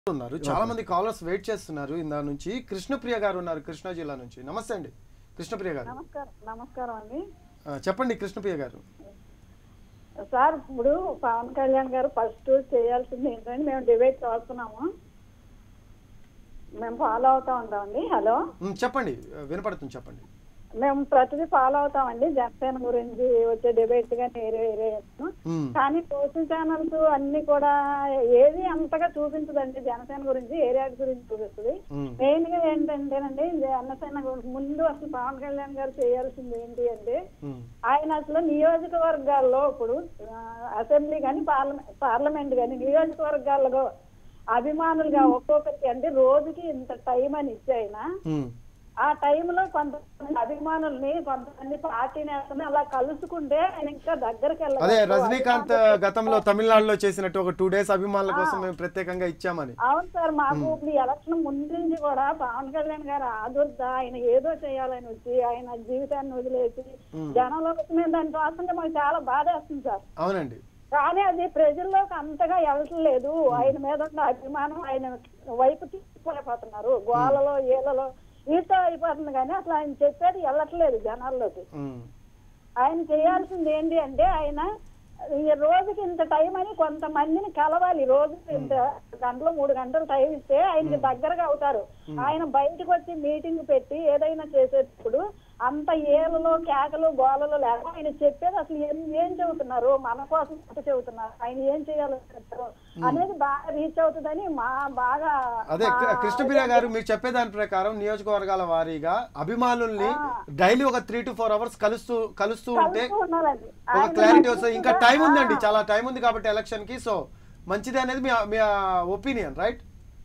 ఉన్నారు చాలా మంది కాలర్స్ వెయిట్ చేస్తున్నారు ఇందా నుంచి కృష్ణప్రియ గారు ఉన్నారు కృష్ణా జిల్లా నుంచి నమస్తే అండి కృష్ణప్రియ గారు నమస్కారం నమస్కారం అండి ఆ, చెప్పండి కృష్ణప్రియ గారు సార్ ఇప్పుడు పవన్ కళ్యాణ్ గారు ఫస్ట్ చేయాల్సింది ఏంటంటే మేము డిబేట్ చూస్తున్నాము మేము ఫాలో అవుతా ఉంటామండి హలో ఉమ్, చెప్పండి ఆ, వినపడుతుంది చెప్పండి మేము ప్రతిదీ ఫాలో అవుతామండి జనసేన గురించి వచ్చే డిబేట్ కానీ వేరే వేరే ఉమ్, కానీ సోషల్ ఛానల్స్ అన్ని కూడా ఏది అంతగా చూపించదండి జనసేన గురించి ఏరియా గురించి చూపిస్తుంది ఉమ్, మెయిన్ గా ఏంటంటేనండి జనసేన గురించి ముందు అసలు పవన్ కళ్యాణ్ గారు చేయాల్సింది ఏంటి అంటే ఉమ్, ఆయన అసలు నియోజకవర్గాల్లో ఇప్పుడు ఆ, అసెంబ్లీ కానీ పార్లమెంట్ పార్లమెంట్ కానీ నియోజకవర్గాల్లో అభిమానులుగా ఒక్కొక్కరికి అంటే రోజుకి ఇంత టైం అని ఇచ్చి ఆయన ఉమ్, ఆ టైంలో కొంతమంది అభిమానుల్ని కొంతమంది పార్టీ నేతల్ని అలా కలుసుకుంటే ఆయన ఇంకా దగ్గరికి అదే వెళ్ళగలరు. రజనీకాంత్ గతంలో తమిళనాడులో చేసినట్టు ఒక టూ డేస్ అభిమానుల కోసం మేము ప్రత్యేకంగా ఇచ్చామని అవును సార్ మాకు ఇప్పుడు ఎలక్షన్ ముందు నుంచి కూడా పవన్ కళ్యాణ్ గారు ఆదుర్ద ఆయన ఏదో చేయాలని వచ్చి ఆయన జీవితాన్ని వదిలేసి జనంలోకి వచ్చి మేము దాన్ని చూస్తుంటే మాకు చాలా బాధ వేస్తుంది సార్ అవునండి కానీ అది ప్రజల్లోకి అంతగా వెళ్ళట్లేదు ఆయన మీద ఉన్న అభిమానం ఆయన వైపు తీసుకుపోయిపోతున్నారు గోలలో ఏలలో ఈత అయిపోతుంది కానీ అసలు ఆయన చెప్పేది వెళ్ళట్లేదు జనాల్లోకి ఉమ్, ఆయన చేయాల్సింది ఏంటి అంటే ఆయన ఈ రోజుకి ఇంత టైం అని కొంతమందిని కలవాలి రోజు ఇంత గంటలు మూడు గంటలు టైం ఇస్తే ఆయనకి దగ్గరగా అవుతారు ఆయన బయటకు వచ్చి మీటింగ్ పెట్టి ఏదైనా చేసేటప్పుడు అంత ఏలలో కేకలు గోలలో లేక ఆయన చెప్పేది అసలు ఏం ఏం చెబుతున్నారు మన కోసం ఎంత చెబుతున్నారు ఆయన ఏం చేయాలంటారు అనేది బాగా రీచ్ అవుతుందని మా బాగా అదే కృ- కృష్ణప్రియ గారు మీరు చెప్పేదాని ప్రకారం నియోజకవర్గాల వారీగా అభిమానుల్ని డైలీ ఒక త్రీ టు ఫోర్ అవర్స్ కలుస్తూ కలుస్తూ ఉంటే కలుస్తూ ఉండాలండి ఒక ఆయన క్లారిటీ వస్తుంది ఇంకా మంచిగా- టైం ఉందండి చాలా టైం ఉంది కాబట్టి ఎలక్షన్ కి సో మంచిది అనేది మీ మీ opinion right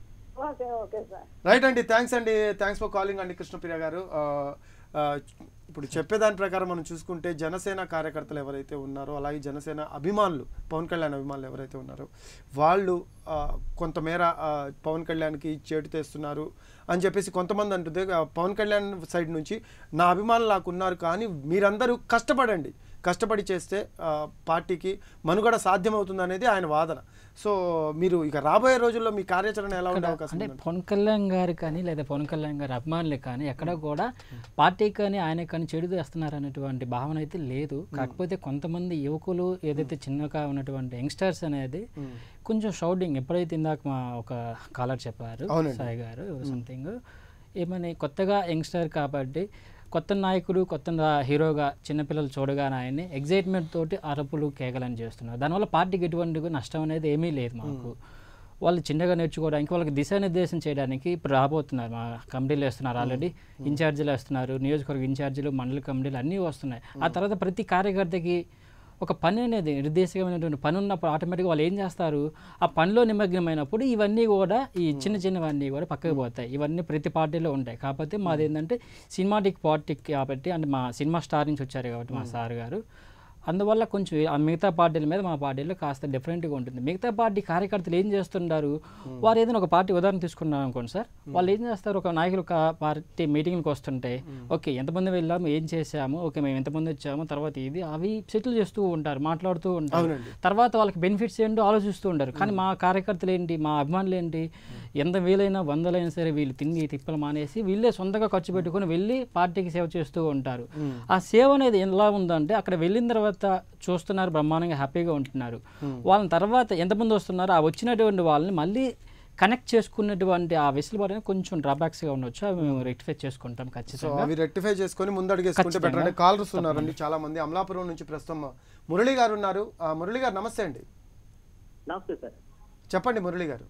okay okay sir right అండి థ్యాంక్స్ అండి థ్యాంక్స్ ఫర్ కాలింగ్ అండి కృష్ణప్రియ గారు ఆ, ఆ, ఇప్పుడు చెప్పేదాని ప్రకారం మనం చూసుకుంటే జనసేన కార్యకర్తలు ఎవరైతే ఉన్నారో అలాగే జనసేన అభిమానులు పవన్ కళ్యాణ్ అభిమానులు ఎవరైతే ఉన్నారో వాళ్ళు ఆ, కొంతమేర ఆ, పవన్ కళ్యాణ్కి చేటు తెస్తున్నారు అని చెప్పేసి కొంతమంది అంటుంది ఆ, పవన్ కళ్యాణ్ సైడ్ నుంచి నా అభిమానులు నాకు ఉన్నారు కానీ మీరందరూ కష్టపడండి కష్టపడి చేస్తే ఆ, పార్టీకి మనుగడ సాధ్యమవుతుంది అనేది ఆయన వాదన సో మీరు ఇక రాబోయే రోజుల్లో మీ కార్యాచరణ ఎలా ఉండే అవకాశం అంటే ఉందండి పవన్ కళ్యాణ్ గారు కానీ లేదా పవన్ కళ్యాణ్ గారి అభిమానులు కానీ ఎక్కడ కూడా పార్టీ కానీ ఆయన కానీ చెడు చేస్తున్నారు అనేటువంటి భావన అయితే లేదు కాకపోతే కొంతమంది యువకులు ఏదైతే చిన్నగా ఉన్నటువంటి యంగ్స్టర్స్ అనేది కొంచెం షౌటింగ్ ఎప్పుడైతే ఇందాక మా ఒక కాలర్ చెప్పారు అవునండి. సాయి గారు సంథింగ్ ఏమని కొత్తగా యంగ్స్టర్ కాబట్టి కొత్త నాయకుడు కొత్త నా- హీరోగా చిన్నపిల్లలు చూడగానే ఆయన్ని ఎగ్జైట్మెంట్ తోటి అరపులు కేకలని చేస్తున్నారు దానివల్ల పార్టీకి ఎటువంటి నష్టం అనేది ఏమీ లేదు మాకు వాళ్ళు చిన్నగా నేర్చుకోవడానికి వాళ్ళకి దిశానిర్దేశం చేయడానికి ఇప్పుడు రాబోతున్నారు మా కమిటీలు వేస్తున్నారు ఆల్రెడీ ఇన్ఛార్జీలు వేస్తున్నారు నియోజకవర్గ ఇన్ఛార్జీలు మండల కమిటీలు అన్నీ వస్తున్నాయి ఆ తర్వాత ప్రతి కార్యకర్తకి ఒక పని అనేది నిర్దేశకమైనటువంటి పని ఉన్నప్పుడు ఆటోమేటిక్గా వాళ్ళు ఏం చేస్తారు ఆ పనిలో నిమగ్నమైనప్పుడు ఇవన్నీ కూడా ఈ చిన్న చిన్నవన్నీ కూడా పక్కకు పోతాయి ఇవన్నీ ప్రతి పార్టీలో ఉంటాయి కాకపోతే మాది ఏంటంటే సినిమాటిక్ పార్టీ కాబట్టి అంటే మా సినిమా స్టార్ నుంచి వచ్చారు కాబట్టి మా సార్ గారు అందువల్ల కొంచెం ఆ మిగతా పార్టీల మీద మా పార్టీలో కాస్త డిఫరెంట్గా ఉంటుంది మిగతా పార్టీ కార్యకర్తలు ఏం చేస్తుంటారు వారు ఏదైనా ఒక పార్టీ ఉదాహరణ తీసుకున్నాం అనుకోండి సార్ వాళ్ళు ఏం చేస్తారు ఒక నాయకులు ఒక పార్టీ మీటింగ్కి వస్తుంటే ఓకే ఎంతమంది వెళ్ళాము ఏం చేసాము ఓకే మేము ఎంతమంది వచ్చాము తర్వాత ఇది అవి సెటిల్ చేస్తూ ఉంటారు మాట్లాడుతూ ఉంటారు అవునండి. తర్వాత వాళ్ళకి బెనిఫిట్స్ ఏంటో ఆలోచిస్తూ ఉంటారు కానీ మా కార్యకర్తలు ఏంటి మా అభిమానులు ఏంటి ఎంత వీలైనా వందలైనా సరే వీళ్ళు తిండి తిప్పలు మానేసి వీళ్ళే సొంతంగా ఖర్చు పెట్టుకొని వెళ్ళి పార్టీకి సేవ చేస్తూ ఉంటారు ఆ సేవ అనేది ఎలా ఉందంటే అక్కడ వెళ్ళిన తర్వాత చూస్తున్నారు బ్రహ్మాండంగా హ్యాపీగా ఉంటున్నారు వాళ్ళని తర్వాత ఎంతమంది వస్తున్నారో ఆ వచ్చినటువంటి వాళ్ళని మళ్ళీ కనెక్ట్ చేసుకున్నటువంటి ఆ వెసులుబాటు అనేది కొంచెం డ్రాబ్యాక్స్గా ఉండొచ్చు అవి మేము రెక్టిఫై చేసుకుంటాం సో ఖచ్చితంగా అవి రెక్టిఫై చేసుకొని ముందడుగేసుకుంటే బెటర్ అంటే కాలర్స్ ఉన్నారండి చాలా మంది అమలాపురం నుంచి ప్రస్తుతం మురళి గారు ఉన్నారు ఆ, మురళి గారు నమస్తే అండి నమస్తే సార్ చెప్పండి మురళి గారు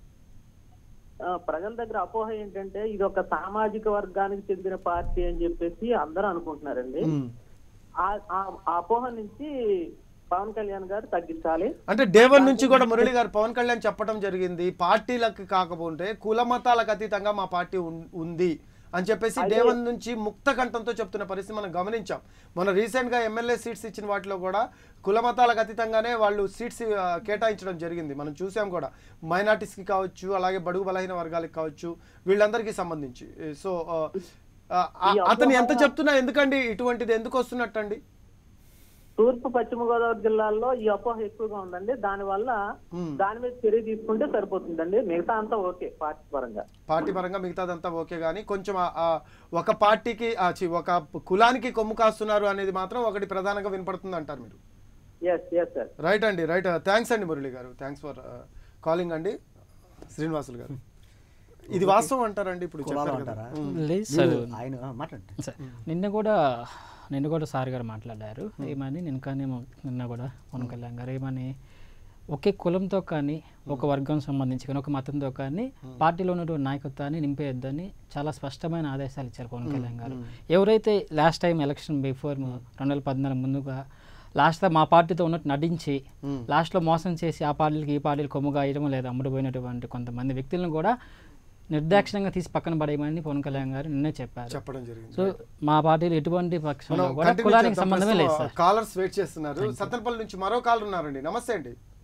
ఆ, ప్రజల దగ్గర అపోహ ఏంటంటే ఇది ఒక సామాజిక వర్గానికి చెందిన పార్టీ అని చెప్పేసి అందరూ అనుకుంటున్నారండి మ్మ్. ఆ- ఆ ఆ అపోహ నుంచి పవన్ కళ్యాణ్ గారు తగ్గించాలి అంటే డే వన్ నుంచి కూడా మురళి గారు పవన్ కళ్యాణ్ చెప్పడం జరిగింది పార్టీలకు కాకపోతే కుల మతాలకు అతీతంగా మా పార్టీ ఉన్- ఉంది అని చెప్పేసి డే వన్ నుంచి ముక్త కంఠంతో చెప్తున్న పరిస్థితి మనం గమనించాం మన రీసెంట్ గా ఎమ్మెల్యే సీట్స్ ఇచ్చిన వాటిలో కూడా కుల మతాలకు అతీతంగానే వాళ్ళు సీట్స్ ఆ, కేటాయించడం జరిగింది మనం చూసాం కూడా మైనార్టీస్ కి కావచ్చు అలాగే బడుగు బలహీన వర్గాలకు కావచ్చు వీళ్ళందరికీ సంబంధించి సో ఆ, ఆ, అతను ఎంత చెప్తున్నా ఎందుకండి ఇటువంటిది ఎందుకు వస్తున్నట్టండి తూర్పు పశ్చిమ గోదావరి జిల్లాల్లో ఈ అపోహ ఎక్కువగా ఉందండి దాని వల్ల మ్మ్. దాని మీద చర్య తీసుకుంటే సరిపోతుందండి మిగతా అంతా ఓకే పార్టీ పరంగా పార్టీ పరంగా మిగతాదంతా ఓకే కానీ కొంచెం ఆ- ఆ ఒక పార్టీకి ఆ చి- ఒక కులానికి కొమ్ము కాస్తున్నారు అనేది మాత్రం ఒకటి ప్రధానంగా వినపడుతుంది అంటారు మీరు ఎస్ ఎస్ సార్ రైట్ అండి రైట్ థ్యాంక్స్ అండి మురళి గారు థ్యాంక్స్ ఫర్ కాలింగ్ అండి శ్రీనివాసులు గారు ఇది వాస్తవం అంటారండి ఇప్పుడు కులాలు చెప్పారు కదా అంటారా లేదు సార్ మీరు ఆయన ఆ, మాట్లాడండి సార్ నిన్న కూడా నిన్న కూడా సార్ గారు మాట్లాడారు ఏమని నేను కానీ మొ- నిన్న కూడా పవన్ కళ్యాణ్ గారు ఏమని ఒకే కులంతో కానీ ఒక వర్గం సంబంధించి కానీ ఒక మతంతో కానీ పార్టీలో ఉన్నటువంటి నాయకత్వాన్ని నింపేయొద్దని చాలా స్పష్టమైన ఆదేశాలు ఇచ్చారు పవన్ కళ్యాణ్ గారు ఎవరైతే లాస్ట్ టైం ఎలక్షన్ బిఫోర్ రెండు వేల పద్నాలుగు ముందుగా లాస్ట్ మా పార్టీతో ఉన్నట్టు నటించి లాస్ట్లో మోసం చేసి ఆ పార్టీలకి ఈ పార్టీలు కొమ్ముగా వేయడం లేదా అమ్ముడుపోయినటువంటి కొంతమంది వ్యక్తులను కూడా నిర్దాక్షిణ్యంగా తీసి పక్కన పడేయమని పవన్ కళ్యాణ్ గారు నిన్నే చెప్పారు చెప్పడం జరిగింది సో మా పార్టీలో ఎటువంటి పక్షంలో మనం కూడా continue కులానికి చేద్దాం. సంబంధమే లేదు ప్రస్తుతం సార్ కాలర్స్ వెయిట్ చేస్తున్నారు సత్తెనపల్లి నుంచి మరో కాలర్ ఉన్నారండి నమస్తే అండి